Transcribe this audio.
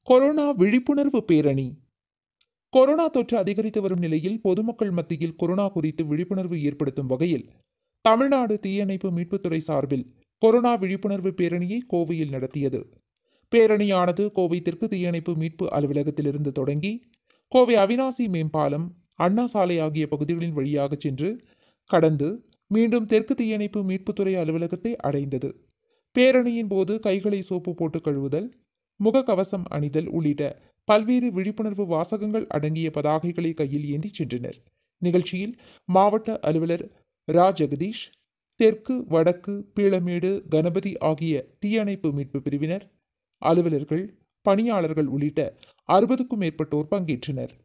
corona விழிப்புணர்வு பேரணி corona தொற்று அதிகரித்து வரும் நிலையில் பொதுமக்கள் மத்தியில் கொரோனா குறித்து விழிப்புணர்வு ஏற்படுத்தும் வகையில் தமிழ்நாடு தீயணைப்பு மீட்புத்துறை சார்பில் கொரோனா விழிப்புணர்வு பேரணியை கோவையில் நடத்தியது பேரணியானது கோவை தெற்கு தீயணைப்பு மீட்பு அலுவலகத்திலிருந்து தொடங்கி கோவை அவினாசி மேம்பாலம் அண்ணா சாலை ஆகிய பகுதிகளின் வழியாக சென்று கடந்து மீண்டும் தெற்கு தீயணைப்பு மீட்புத்துறை அலுவலகத்தை அடைந்தது பேரணியின் போது கைகளை சோப்பு போட்டு கழுவுதல் முகக்கவசம் அணிதல் உள்ளிட்ட பல்வேறு விழிப்புணர்வு வாசகங்கள் அடங்கிய பதாகைகளை கையில் ஏந்தி சென்றனர் நிகழ்ச்சியில் மாவட்ட அலுவலர் ரா ஜெகதீஷ் தெற்கு வடக்கு பீளமேடு கணபதி ஆகிய தீயணைப்பு மீட்பு பிரிவினர் அலுவலர்கள் பணியாளர்கள் உள்ளிட்ட அறுபதுக்கும் மேற்பட்டோர் பங்கேற்றனர்